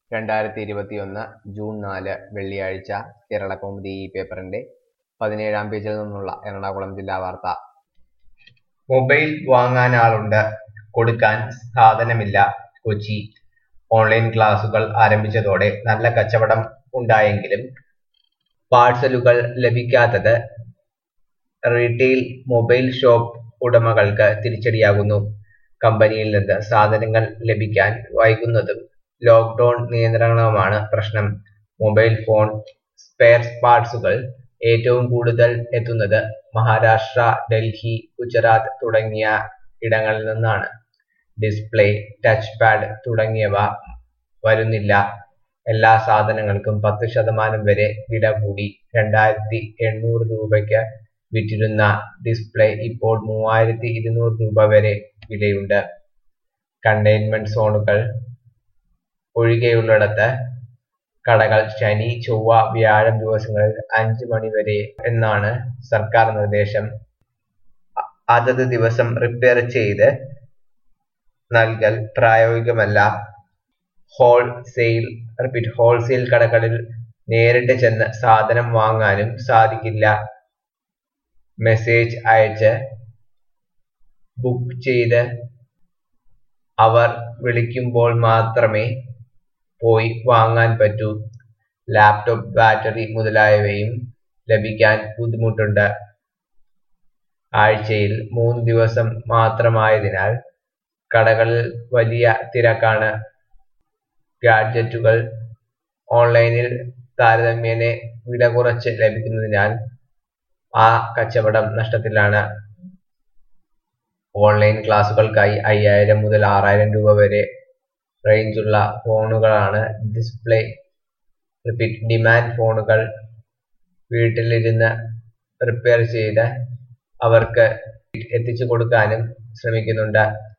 രണ്ടായിരത്തി ഇരുപത്തിയൊന്ന് ജൂൺ നാല് വെള്ളിയാഴ്ച കേരളകൗമുദി ഈ പേപ്പറിന്റെ പതിനേഴാം പേജിൽ നിന്നുള്ള എറണാകുളം ജില്ലാ വാർത്ത മൊബൈൽ വാങ്ങാനാളുണ്ട് കൊടുക്കാൻ സാധനമില്ല കൊച്ചി ഓൺലൈൻ ക്ലാസുകൾ ആരംഭിച്ചതോടെ നല്ല കച്ചവടം ഉണ്ടായെങ്കിലും പാഴ്സലുകൾ ലഭിക്കാത്തത് റീറ്റെയിൽ മൊബൈൽ ഷോപ്പ് ഉടമകൾക്ക് തിരിച്ചടിയാകുന്നു കമ്പനിയിൽ നിന്ന് സാധനങ്ങൾ ലഭിക്കാൻ വൈകുന്നതും ലോക്ക്ഡൌൺ നിയന്ത്രണവുമാണ് പ്രശ്നം മൊബൈൽ ഫോൺ സ്പെയർ പാർട്സുകൾ ഏറ്റവും കൂടുതൽ എത്തുന്നത് മഹാരാഷ്ട്ര ഡൽഹി ഗുജറാത്ത് തുടങ്ങിയ ഇടങ്ങളിൽ നിന്നാണ് ഡിസ്പ്ലേ ടച്ച് പാഡ് തുടങ്ങിയവ വരുന്നില്ല എല്ലാ സാധനങ്ങൾക്കും പത്ത് ശതമാനം വരെ വില കൂടി രണ്ടായിരത്തി എണ്ണൂറ് രൂപയ്ക്ക് വിറ്റിരുന്ന ഡിസ്പ്ലേ ഇപ്പോൾ മൂവായിരത്തി ഇരുന്നൂറ് രൂപ വരെ വിലയുണ്ട് കണ്ടെയ്ൻമെന്റ് സോണുകൾ ഒഴികെയുള്ളിടത്ത് കടകൾ ശനി ചൊവ്വ വ്യാഴം ദിവസങ്ങളിൽ അഞ്ച് മണി വരെ എന്നാണ് സർക്കാർ നിർദ്ദേശം അ- അതത് ദിവസം റിപ്പയർ ചെയ്ത് നൽകൽ പ്രായോഗികമല്ല ഹോൾസെയിൽ റിപ്പീറ്റ് ഹോൾസെയിൽ കടകളിൽ നേരിട്ട് ചെന്ന് സാധനം വാങ്ങാനും സാധിക്കില്ല മെസ്സേജ് അയച്ച് ബുക്ക് ചെയ്ത് അവർ വിളിക്കുമ്പോൾ മാത്രമേ പോയി വാങ്ങാൻ പറ്റൂ ലാപ്ടോപ്പ് ബാറ്ററി മുതലായവയും ലഭിക്കാൻ ബുദ്ധിമുട്ടുണ്ട് ആഴ്ചയിൽ മൂന്ന് ദിവസം മാത്രമായതിനാൽ കടകളിൽ വലിയ തിരക്കാണ് ഗാഡ്ജറ്റുകൾ ഓൺലൈനിൽ താരതമ്യേന വില കുറച്ച് ലഭിക്കുന്നതിനാൽ ആ കച്ചവടം നഷ്ടത്തിലാണ് ഓൺലൈൻ ക്ലാസുകൾക്കായി അയ്യായിരം മുതൽ ആറായിരം രൂപ വരെ റേഞ്ചുള്ള ഫോണുകളാണ് ഡിസ്പ്ലേ റിപ്പീറ്റ് ഡിമാൻഡ് ഫോണുകൾ വീട്ടിലിരുന്ന് റിപ്പയർ ചെയ്ത് അവർക്ക് എത്തിച്ചു കൊടുക്കാനും ശ്രമിക്കുന്നുണ്ട്